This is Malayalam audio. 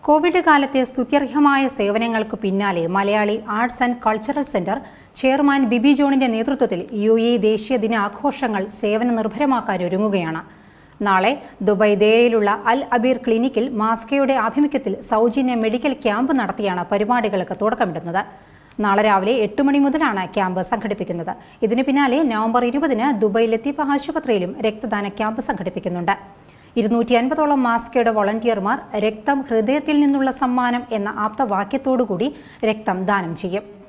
കോവിഡ് കാലത്തെ സ്തുത്യർഹമായ സേവനങ്ങൾക്ക് പിന്നാലെ Malayali arts and cultural centre chairman Bibi ജോണിന്റെ നേതൃത്വത്തിൽ യു എ ദേശീയ ദിനാഘോഷങ്ങൾ സേവന നിർഭരമാക്കാൻ ഒരുങ്ങുകയാണ് നാളെ ദുബായ് ദേരയിലുള്ള അൽ അബീർ ക്ലിനിക്കിൽ മാസ്കയുടെ ആഭിമുഖ്യത്തിൽ സൗജന്യ മെഡിക്കൽ ക്യാമ്പ് നടത്തിയാണ് പരിപാടികൾക്ക് തുടക്കമിടുന്നത് നാളെ രാവിലെ എട്ട് മണി മുതലാണ് ക്യാമ്പ് സംഘടിപ്പിക്കുന്നത് ഇതിനു പിന്നാലെ നവംബർ ഇരുപതിന് ദുബായ് ലത്തീഫ ആശുപത്രിയിലും രക്തദാന ക്യാമ്പ് സംഘടിപ്പിക്കുന്നുണ്ട് ഇരുന്നൂറ്റി അൻപതോളം മാസ്കയുടെ വോളണ്ടിയർമാർ രക്തം ഹൃദയത്തിൽ നിന്നുള്ള സമ്മാനം എന്ന ആപ്തവാക്യത്തോടുകൂടി രക്തം ദാനം ചെയ്യും